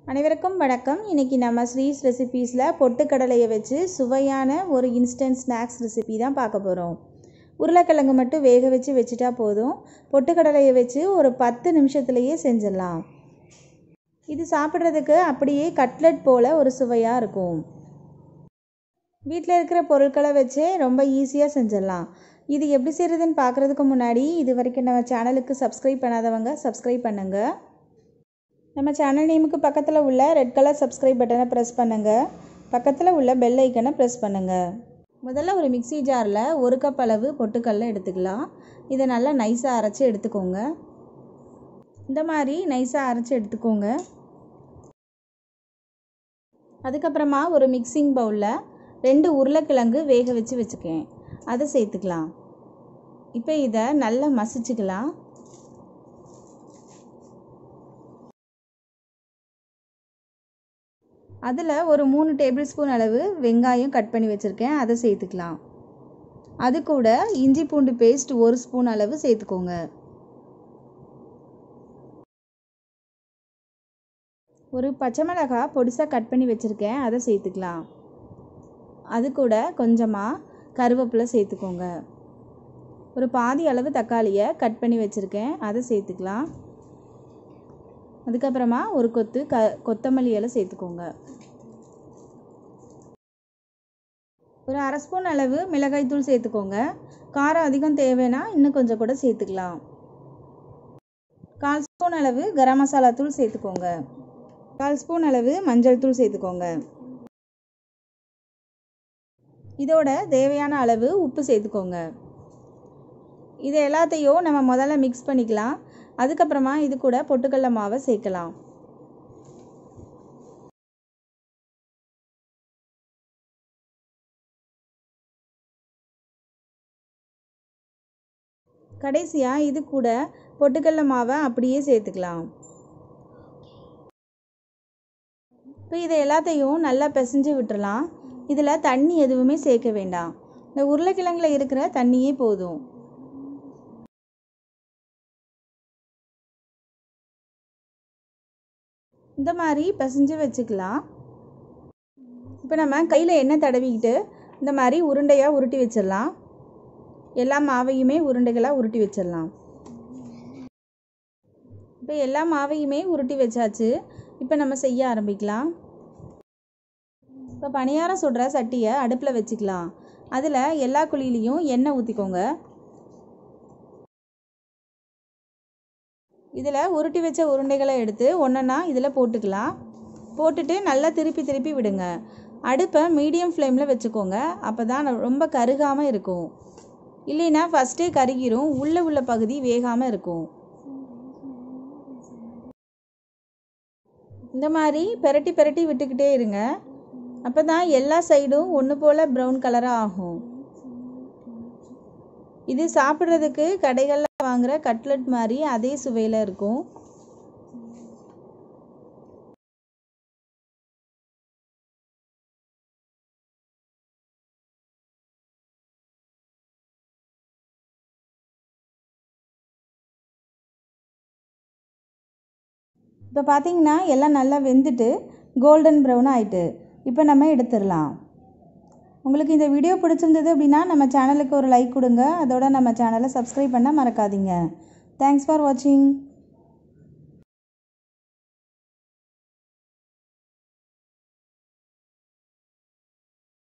அனைவருக்கும் வணக்கம் இன்றைக்கி நம்ம ஸ்ரீஸ் ரெசிபீஸில் பொட்டுக்கடலையை வச்சு சுவையான ஒரு இன்ஸ்டன்ட் ஸ்நாக்ஸ் ரெசிபி தான் பார்க்க போகிறோம் உருளைக்கிழங்கு மட்டும் வேக வச்சு வச்சுட்டா போதும் பொட்டுக்கடலையை வச்சு ஒரு பத்து நிமிஷத்துலேயே செஞ்சிடலாம் இது சாப்பிட்றதுக்கு அப்படியே கட்லெட் போல் ஒரு சுவையாக இருக்கும் வீட்டில் இருக்கிற பொருட்களை வச்சே ரொம்ப ஈஸியாக செஞ்சிடலாம் இது எப்படி செய்கிறதுன்னு பார்க்குறதுக்கு முன்னாடி இது வரைக்கும் நம்ம சேனலுக்கு சப்ஸ்கிரைப் பண்ணாதவங்க சப்ஸ்கிரைப் பண்ணுங்கள் நம்ம சேனல் நேமுக்கு பக்கத்தில் உள்ள ரெட் கலர் சப்ஸ்கிரைப் பட்டனை ப்ரெஸ் பண்ணுங்கள் பக்கத்தில் உள்ள பெல் ஐக்கனை ப்ரெஸ் பண்ணுங்கள் முதல்ல ஒரு மிக்சி ஜாரில் ஒரு கப் அளவு பொட்டுக்கடலை எடுத்துக்கலாம் இதை நல்லா நைஸாக அரைச்சி எடுத்துக்கோங்க இந்த மாதிரி நைஸாக அரைச்சி எடுத்துக்கோங்க அதுக்கப்புறமா ஒரு மிக்சிங் பவுலில் ரெண்டு உருளைக்கிழங்கு வேக வச்சு வச்சுக்கேன் அதை சேர்த்துக்கலாம் இப்போ இதை நல்லா மசிச்சுக்கலாம் அதில் ஒரு மூணு டேபிள் ஸ்பூன் அளவு வெங்காயம் கட் பண்ணி வச்சுருக்கேன் அதை சேர்த்துக்கலாம் அது கூட இஞ்சி பூண்டு பேஸ்ட் ஒரு ஸ்பூன் அளவு சேர்த்துக்கோங்க ஒரு பச்சை மிளகாய் பொடிசாக கட் பண்ணி வச்சுருக்கேன் அதை சேர்த்துக்கலாம் அது கூட கொஞ்சமாக கருவேப்பிலை சேர்த்துக்கோங்க ஒரு பாதி அளவு தக்காளியை கட் பண்ணி வச்சுருக்கேன் அதை சேர்த்துக்கலாம் அதுக்கப்புறமா ஒரு கொத்து க கொத்தமல்லி இலை சேர்த்துக்கோங்க ஒரு அரை ஸ்பூன் அளவு மிளகாய் தூள் சேர்த்துக்கோங்க காரம் அதிகம் தேவைன்னா இன்னும் கொஞ்சம் கூட சேர்த்துக்கலாம் கால் ஸ்பூன் அளவு கரம் மசாலா தூள் சேர்த்துக்கோங்க கால் ஸ்பூன் அளவு மஞ்சள் தூள் சேர்த்துக்கோங்க இதோட தேவையான அளவு உப்பு சேர்த்துக்கோங்க இது எல்லாத்தையும் நம்ம முதல்ல மிக்ஸ் பண்ணிக்கலாம் அதுக்கப்புறமா இது கூட பொட்டுக்கடல மாவை சேர்க்கலாம் கடைசியாக இது கூட பொட்டுக்கடல மாவை அப்படியே சேர்த்துக்கலாம் இப்போ இதை எல்லாத்தையும் நல்லா பிசைஞ்சு விட்டுறலாம் இதில் தண்ணி எதுவுமே சேர்க்க வேண்டாம் இந்த உருளைக்கிழங்கில் இருக்கிற தண்ணியே போதும் இந்த மாதிரி பிசைஞ்சு வச்சுக்கலாம் இப்போ நம்ம கையில் எண்ணெய் தடவிக்கிட்டு இந்த மாதிரி உருண்டையாக உருட்டி வச்சிடலாம் எல்லா மாவையுமே உருண்டைகளாக உருட்டி வச்சிடலாம் இப்போ எல்லா மாவையுமே உருட்டி வச்சாச்சு இப்போ நம்ம செய்ய ஆரம்பிக்கலாம் இப்போ பணியாரம் சுடுற சட்டியை அடுப்பில் வச்சுக்கலாம் அதில் எல்லா குழியிலையும் எண்ணெய் ஊற்றிக்கோங்க இதில் உருட்டி வச்ச உருண்டைகளை எடுத்து ஒன்றா இதில் போட்டுக்கலாம் போட்டுட்டு நல்லா திருப்பி திருப்பி விடுங்க அடுப்பை மீடியம் ஃப்ளேமில் வச்சுக்கோங்க அப்போ தான் ரொம்ப கருகாமல் இருக்கும் இல்லைன்னா ஃபஸ்ட்டே கருகிரும் உள்ளே உள்ள பகுதி வேகாமல் இருக்கும் இந்த மாதிரி பெரட்டி பெரட்டி விட்டுக்கிட்டே இருங்க அப்போ தான் எல்லா சைடும் ஒன்று போல் ப்ரௌன் கலராக ஆகும் இது சாப்பிட்றதுக்கு கடைகளில் வாங்குகிற கட்லெட் மாதிரி அதே சுவையில் இருக்கும் இப்போ பார்த்தீங்கன்னா எல்லாம் நல்லா வெந்துட்டு கோல்டன் ப்ரௌன் ஆயிட்டு இப்போ நம்ம எடுத்துடலாம் உங்களுக்கு இந்த வீடியோ பிடிச்சிருந்தது அப்படின்னா நம்ம சேனலுக்கு ஒரு லைக் கொடுங்க அதோட நம்ம சேனலை சப்ஸ்கிரைப் பண்ண மறக்காதீங்க தேங்க்ஸ் ஃபார் வாட்சிங்